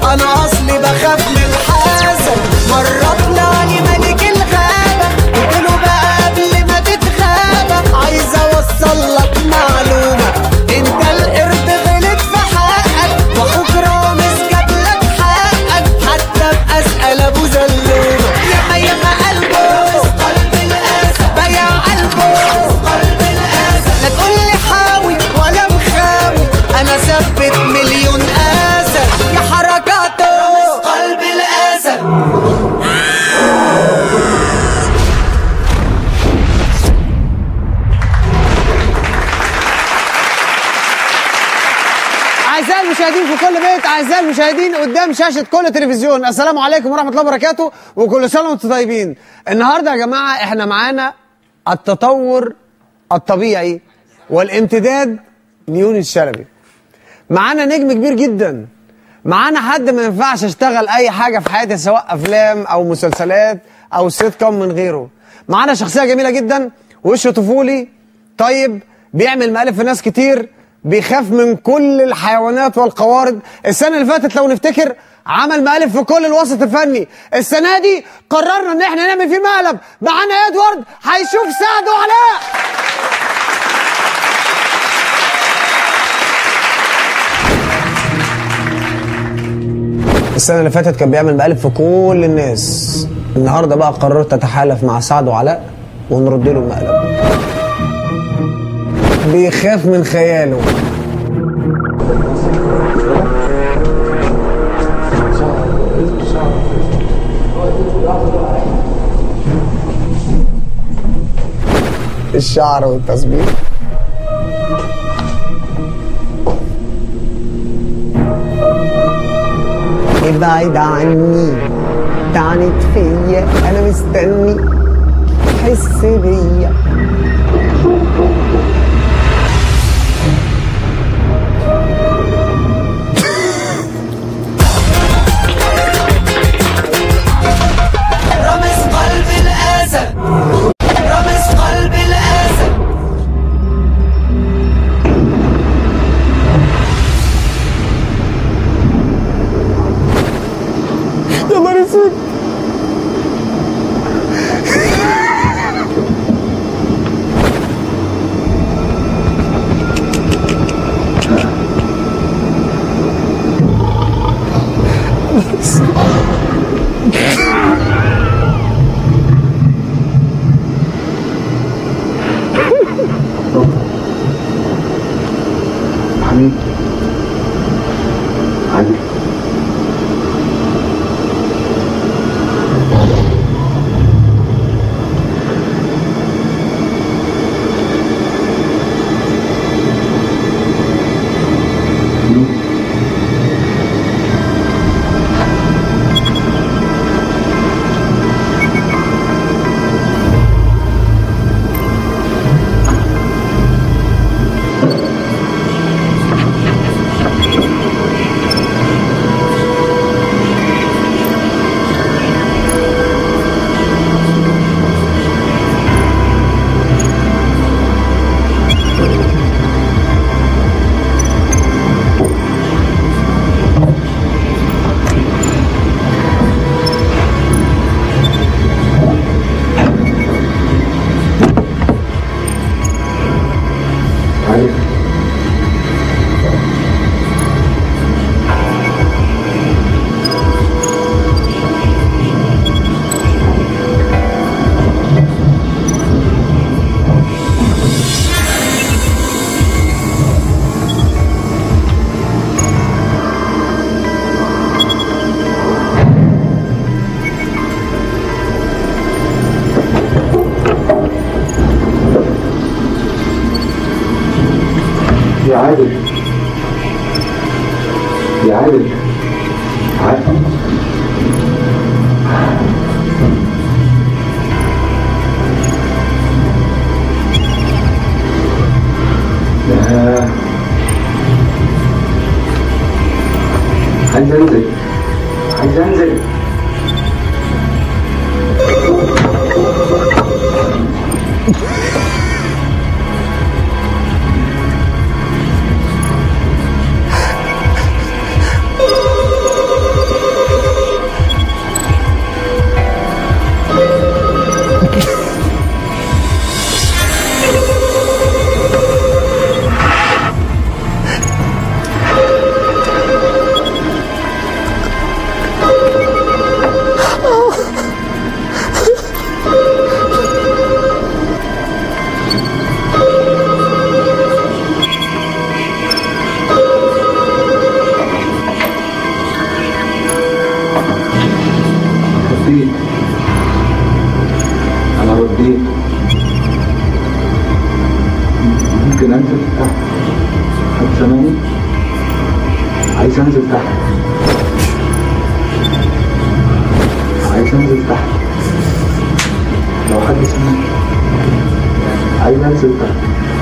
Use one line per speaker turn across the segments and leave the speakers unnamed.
انا اصلي بخاف من الحسد مرة طلع لي ملك الغابة قلت له بقى قبل ما تتغابى عايز اوصل لك معلومة انت القرد غلط في حقك واخوك رامز جاب لك حقك حتى بأسأل ابو زلومة ياما ياما قلبه قلب الاسد بيع قلبه قلب الاسد لا تقول لي حاوي ولا مخاوي انا ثبت مليون اسد يا حركاته قلب الاسد
اعزائي المشاهدين في كل بيت اعزائي المشاهدين قدام شاشه كل تلفزيون السلام عليكم ورحمه الله وبركاته وكل سنه وانتم طيبين النهارده يا جماعه احنا معانا التطور الطبيعي والامتداد نيون الشلبي معانا نجم كبير جدا معانا حد ما ينفعش اشتغل اي حاجه في حياتي سواء افلام او مسلسلات او سيت كوم من غيره معانا شخصيه جميله جدا وشه طفولي طيب بيعمل مقالب في ناس كتير بيخاف من كل الحيوانات والقوارض السنه اللي فاتت لو نفتكر عمل مقالب في كل الوسط الفني السنه دي قررنا ان احنا نعمل فيه مقلب معانا ادوارد هيشوف سعد وعلاء السنة اللي فاتت كان بيعمل مقالب في كل الناس النهارده بقى قررت اتحالف مع سعد وعلاء ونرد له المقلب بيخاف من خياله الشعر والتسبيح ابعد عني تعنت فيا انا مستني حس بيا
رامز قلب الاسد رامز قلب الاسد
يا نهار اسود
حميد علي علي يا عادل يا عادل عادل لا عايز انزل عايز انزل رديت انا رديت ممكن انزل تحت حد سامعني عايز انزل تحت عايز انزل تحت لو حد سامعني عايز انزل تحت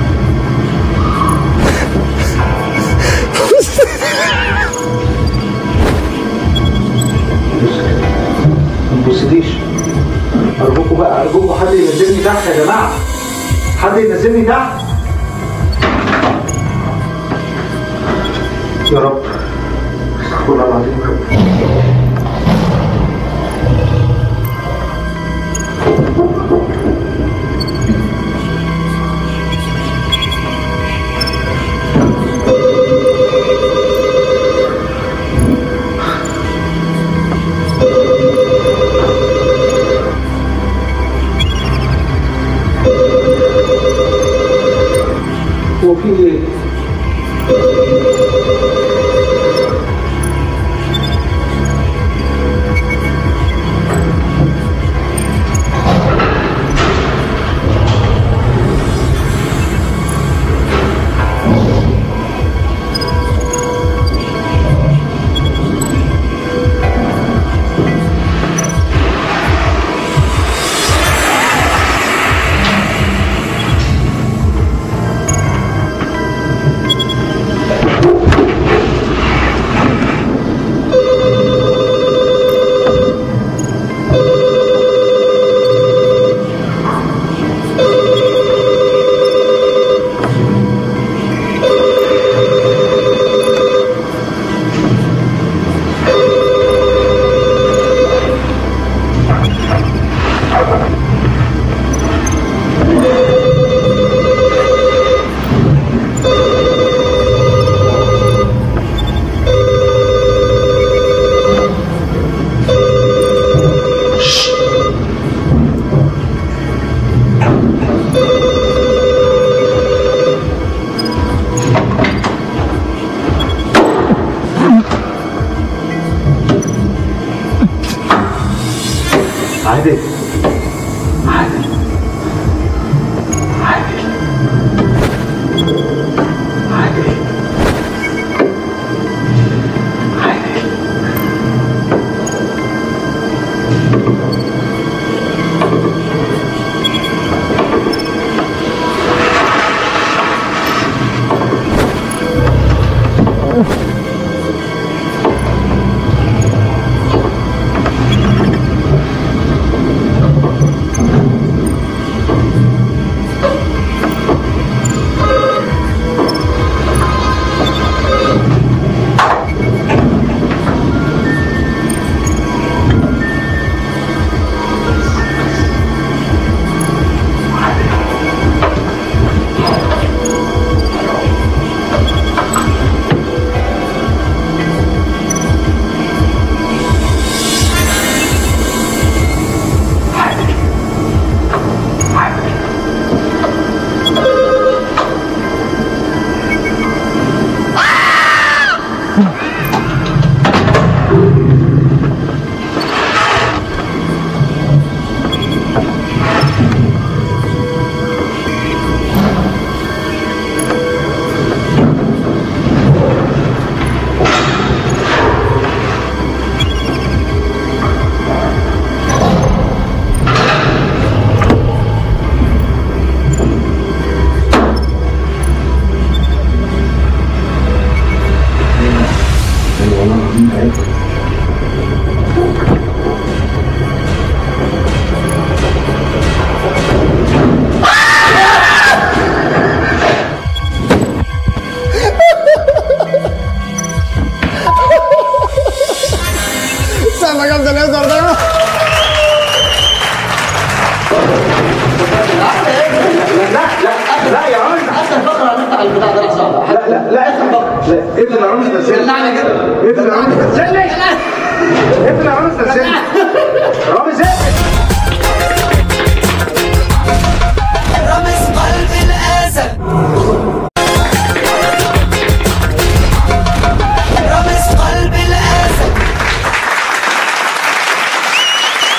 بص ما تبصليش ارجوكوا بقى ارجوكوا حد ينزلني تحت يا جماعه حد ينزلني تحت يا رب استغفر الله العظيم يا رب هو في ايه؟ عادل عادل عادل عادل عادل ايوه والله العظيم تعبت
سقفة جامدة الإصدار ده
لا يا راجل
اخر فقره هنفتح البتاع ده لحظه
لا لا لا اخر فقره لا ابن العروس نزلني
سمعني كده
ابن العروس نزلني ابن العروس نزلني رامز ايه
رامز قلب الاسد رامز قلب الاسد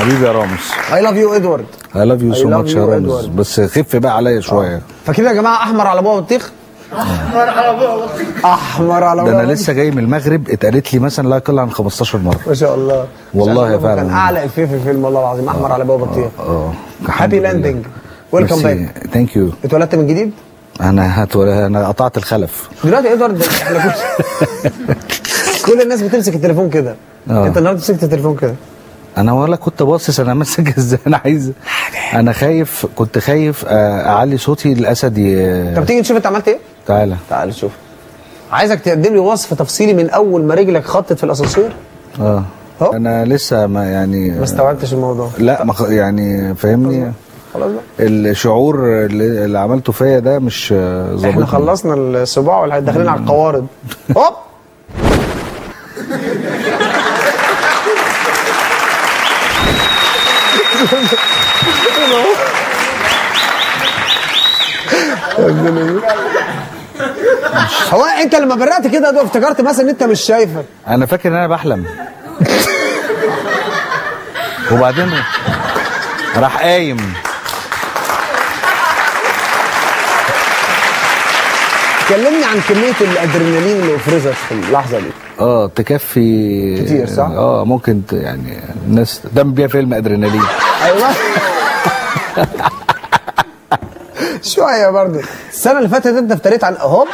حبيبي يا رامز
اي لاف يو ادوارد
اي لاف يو
I
سو
love
ماتش
you,
يا رامز
Edward.
بس خف بقى عليا شويه
فاكرين يا جماعه احمر على بابا بطيخ احمر على بابا بطيخ احمر على
ده
بابا
انا لسه جاي من المغرب اتقالت لي مثلا لا يقل عن 15 مره
ما شاء الله
والله
ما شاء الله.
فعلا.
كان اعلى افيه في الفيلم والله العظيم احمر على بابا بطيخ
اه
هابي لاندنج ويلكم باك
ثانك يو
اتولدت من جديد
انا هت... انا قطعت الخلف
دلوقتي ادوارد احنا كل كل الناس بتمسك التليفون كده
آه.
انت النهارده مسكت التليفون كده
انا ولا كنت باصص انا ماسك ازاي انا عايز انا خايف كنت خايف آه، اعلي صوتي الاسد ي...
طب تيجي نشوف انت عملت ايه
تعالى
تعال شوف عايزك تقدم لي وصف تفصيلي من اول ما رجلك خطت في الاسانسير
اه
أهو.
انا لسه ما يعني
ما استوعبتش الموضوع
لا ما خ- يعني فاهمني
خلاص بقى
الشعور اللي, اللي عملته فيا ده مش آه، ظابطني
احنا خلصنا الصباع والحاجات داخلين على القوارض هوب هو انت لما برقت كده ده افتكرت مثلا ان انت مش شايفك
انا فاكر ان انا بحلم وبعدين راح قايم
كلمني عن كميه الادرينالين اللي افرزت في اللحظه دي
اه تكفي
كتير، صح؟
اه ممكن ت- يعني الناس دم بيها فيلم ادرينالين
ايوه شويه برضه السنه اللي فاتت انت افتريت عن هوب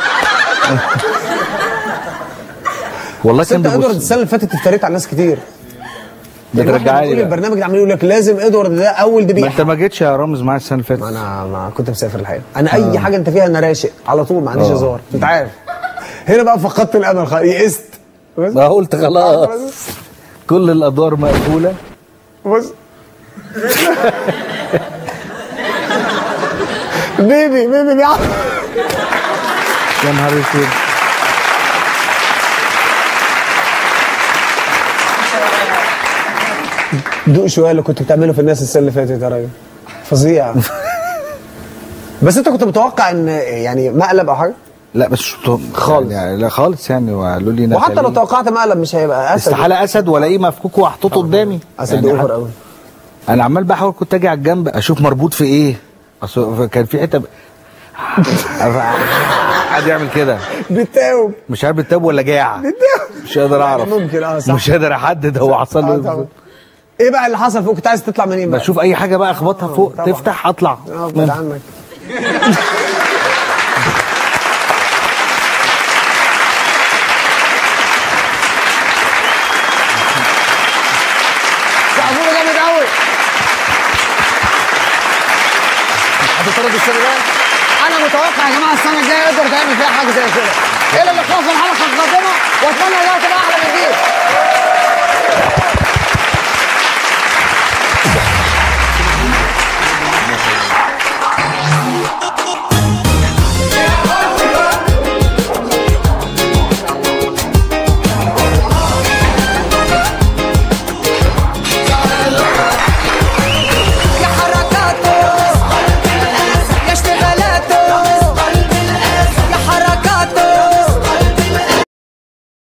والله
بس
كان
انت ادوارد
بيبص
السنه اللي فاتت افتريت على ناس كتير يعني واحنا
بترجعني
بنقول
بقى.
البرنامج ده عمال يقول لك لازم ادوارد ده اول
ما
دبيح
انت ما جيتش يا رامز معايا السنه اللي
ما
فاتت
انا ما كنت مسافر الحقيقه انا اي حاجه انت فيها انا راشق على طول ما عنديش هزار انت عارف هنا بقى فقدت الامل خلاص يئست بص
ما قلت خلاص كل الادوار مقفوله
بص بيبي بيبي بيعرف
يا نهار اسود
دوق شويه اللي كنت بتعمله في الناس السنه اللي فاتت يا راجل فظيع بس انت كنت متوقع ان يعني مقلب او حاجه
لا بس مش مت-
خالص.
يعني لا خالص يعني وقالوا لي
وحتى لو
نخليه.
توقعت مقلب مش هيبقى اسد
استحاله اسد والاقيه مفكوك ومحطوط قدامي
اسد
يعني
اوفر
حتى-
قوي
انا عمال بحاول كنت اجي على الجنب اشوف مربوط في ايه اصل كان في حته ب... قاعد يعمل كده
بتاوب
مش عارف بتاب ولا جاع مش قادر اعرف
ممكن اه صح
مش قادر احدد هو حصل
آه
له
طبعا.
إيه.
ايه بقى اللي حصل فوق كنت عايز تطلع منين بقى؟
بشوف اي حاجه بقى اخبطها فوق
طبعا.
تفتح اطلع
اه بعد عنك سقفوا له جامد قوي هتطرد السنه الجايه انا متوقع يا جماعه السنه الجايه يقدر تعمل فيها حاجه زي كده الى اللقاء في الحلقه القادمه واتمنى انها تبقى احلى من دي